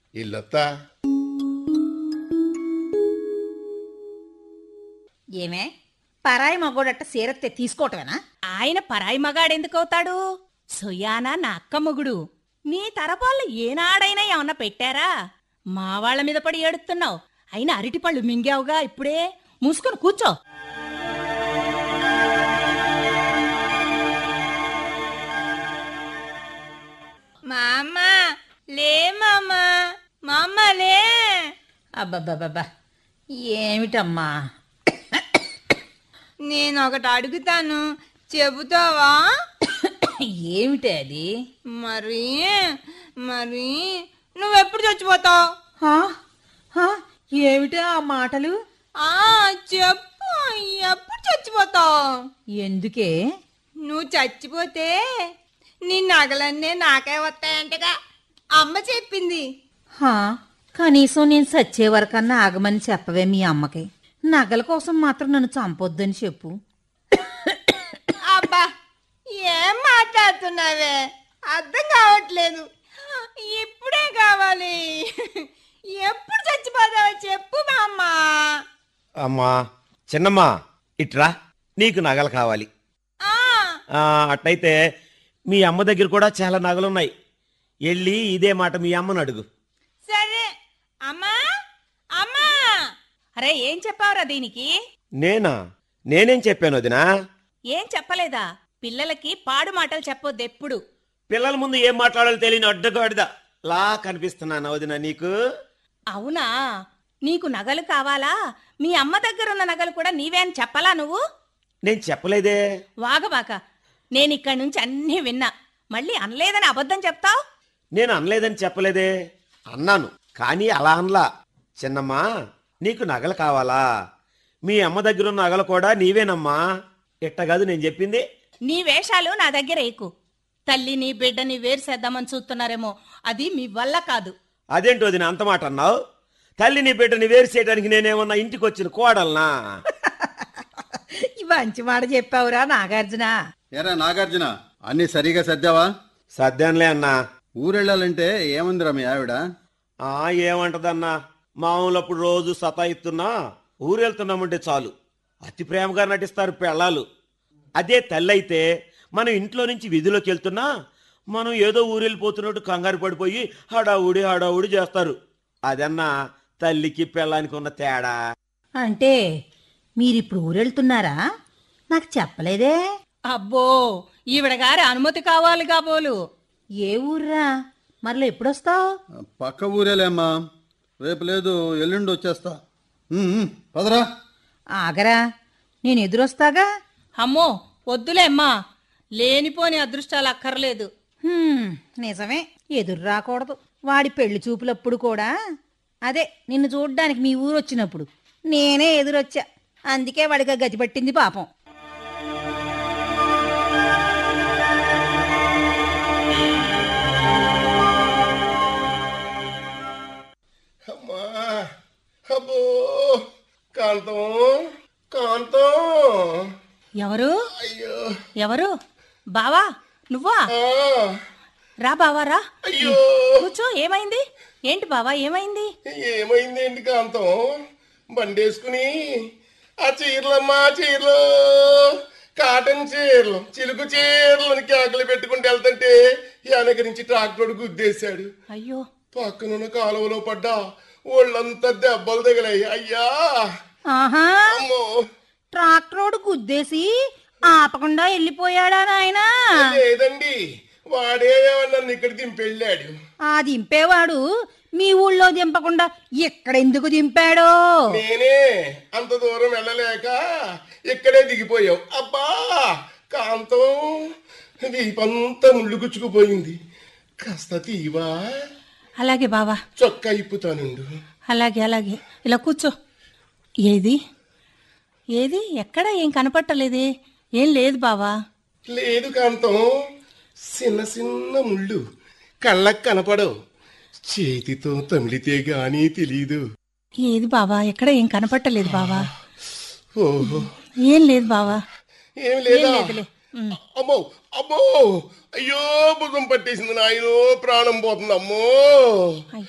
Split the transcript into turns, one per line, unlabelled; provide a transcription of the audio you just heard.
ఇల్లొత్తా
ఏమే పరాయి మగోడట్ట సీరత్తే తీసుకోవటమేనా
ఆయన పరాయి మగాడెందుకవుతాడు సొయ్యానా నా అక్క మొగుడు నీ తరపాళ్ళు ఏనాడైనా ఏమన్నా పెట్టారా మా వాళ్ళ మీద పడి ఏడుతున్నావు అయినా అరటిపళ్ళు మింగావుగా ఇప్పుడే మూసుకొని కూర్చో
మామ లే మామ మామ లే
అబ్బబ్బబ్బబ్బా ఏమిటమ్మా
నేను ఒకటి అడుగుతాను చెబుతావా
ఏమిటే అది
మరి మరి నువ్వెప్పుడు చచ్చిపోతావు
హా? హా? ఏమిటే ఆ మాటలు
ఆ చెప్పు ఎప్పుడు చచ్చిపోతావు
ఎందుకే
నువ్వు చచ్చిపోతే నీ నగలన్నీ నాకే వస్తాయంటగా అమ్మ చెప్పింది
హా కనీసం నేను సచ్చే వరకన్నా ఆగమని చెప్పవే మీ అమ్మకి నగల కోసం మాత్రం నన్ను చంపొద్దని చెప్పు
అబ్బా ఏం మాట్లాడుతున్నావే అర్థం కావట్లేదు ఇప్పుడే కావాలి ఎప్పుడు చచ్చిపోతావో చెప్పు మా అమ్మ
అమ్మా చిన్నమ్మా ఇట్రా నీకు నగలు కావాలి
ఆ,
ఆ, అట్లయితే మీ అమ్మ దగ్గర కూడా చాలా నగలున్నాయి వెళ్ళి ఇదే మాట మీ అమ్మను అడుగు
సరే అమ్మా అమ్మా
అరే ఏం చెప్పావురా దీనికి
నేనా నేనేం చెప్పాను వదినా
ఏం చెప్పలేదా పిల్లలకి పాడు మాటలు చెప్పొద్దు ఎప్పుడు
పిల్లల ముందు ఏం మాట్లాడాలో తెలియని అడ్డగాడిద లా కనిపిస్తున్నాను వదినా నీకు
అవునా నీకు నగలు కావాలా మీ అమ్మ దగ్గరున్న నగలు కూడా నీవే అని చెప్పలా నువ్వు
నేను చెప్పలేదే
వాగబాక నేనిక్కడి నుంచి అన్నీ విన్నా మళ్ళీ అనలేదని అబద్ధం చెప్తావు
నేను అనలేదని చెప్పలేదే అన్నాను కానీ అలా అనలా చిన్నమ్మా నీకు నగలు కావాలా మీ అమ్మ దగ్గరున్న నగలు కూడా నీవేనమ్మా ఇట్టగాదు నేను చెప్పింది
నీ వేషాలు నా దగ్గర ఎక్కు తల్లిని బిడ్డని వేరు చేద్దామని చూస్తున్నారేమో అది మీ వల్ల కాదు
అదేంటో వదిన అంత మాట అన్నావు తల్లిని బిడ్డని వేరు చేయడానికి నేనేమన్నా ఇంటికి వచ్చిన కోడల్నా
ఈ మంచి మాట చెప్పావురా నాగార్జున
ఎరా నాగార్జున అన్ని సరిగా సర్దావా
సర్దానులే అన్నా
ఊరెళ్ళాలంటే ఏముందిరా మీ ఆవిడ
ఆ ఏమంటదన్నా మామూలప్పుడు రోజు సతాయిస్తున్నా ఊరెళ్తున్నామంటే చాలు అతి ప్రేమగా నటిస్తారు పెళ్ళాలు అదే తల్లి అయితే మనం ఇంట్లో నుంచి విధిలోకి వెళ్తున్నా మనం ఏదో ఊరెళ్ళిపోతున్నట్టు కంగారు పడిపోయి హడావుడి హడావుడి చేస్తారు అదన్నా తల్లికి పెళ్ళానికి ఉన్న తేడా
అంటే మీరిప్పుడు ఊరెళ్తున్నారా నాకు చెప్పలేదే
అబ్బో ఈవిడ గారి అనుమతి కావాలి కాబోలు
ఏ ఊర్రా మరలో ఎప్పుడొస్తావు
పక్క ఊరేలేమ్మా రేపు లేదు ఎల్లుండి వచ్చేస్తా ఉమ్, ఉమ్, పదరా
ఆగరా నేను ఎదురొస్తాగా
అమ్మో వద్దులే అమ్మా లేనిపోని అదృష్టాలు అక్కర్లేదు
హ్మ్, నిజమే ఎదురు రాకూడదు వాడి పెళ్లి చూపులప్పుడు కూడా అదే నిన్ను చూడ్డానికి మీ ఊరు వచ్చినప్పుడు నేనే ఎదురొచ్చా అందుకే వాడికి ఆ గతి పట్టింది పాపం
అమ్మా అబ్బో కాంతం కాంతం
ఎవరు
అయ్యో
ఎవరు బావా నువ్వా
ఆ,
రా బావా రా
అయ్యో
కూర్చో ఏమైంది ఏంటి బావా ఏమైంది
ఏమైందేంటి కాంతం బండేసుకుని ఆ చీరలమ్మా చీరలు కాటన్ చీరలు చిలుకు చీరలు కేకలు పెట్టుకుంటూ వెళ్తుంటే వెనక నుంచి ట్రాక్టర్ గుద్దేశాడు
అయ్యో
పక్కనున్న కాలువలో పడ్డా ఒళ్ళంతా దెబ్బలు తగిలాయి అయ్యా
ఆహా
అమ్మో
ట్రాక్టరోడు గుద్దేసి ఆపకుండా వెళ్ళిపోయాడా నాయనా
లేదండి వాడే నన్ను ఇక్కడ దింపెళ్ళాడు
ఆ దింపేవాడు మీ ఊళ్ళో దింపకుండా ఎక్కడెందుకు దింపాడో
నేనే అంత దూరం వెళ్ళలేక ఇక్కడే దిగిపోయావు అబ్బా కాంతం వీపంతా ముళ్ళు గుచ్చుకుపోయింది కాస్త తీవా
అలాగే బావా
చొక్కా ఇప్పుతానుండు
అలాగే అలాగే ఇలా కూర్చో ఏది ఏది ఎక్కడ ఏం కనపట్టలేదే ఏం లేదు బావా
లేదు కాంతం చిన్న చిన్న ముళ్ళు కళ్ళకు కనపడవు చేతితో తమిళితే గానీ తెలీదు
ఏది బావా ఎక్కడ ఏం కనపట్టలేదు బావా
ఓహో
ఏం లేదు బావా
ఏం లేదా
లేదులే. ఉమ్.
అమ్మో అమ్మో అయ్యో భుజం పట్టేసింది నాయనో ప్రాణం పోతుంది అమ్మో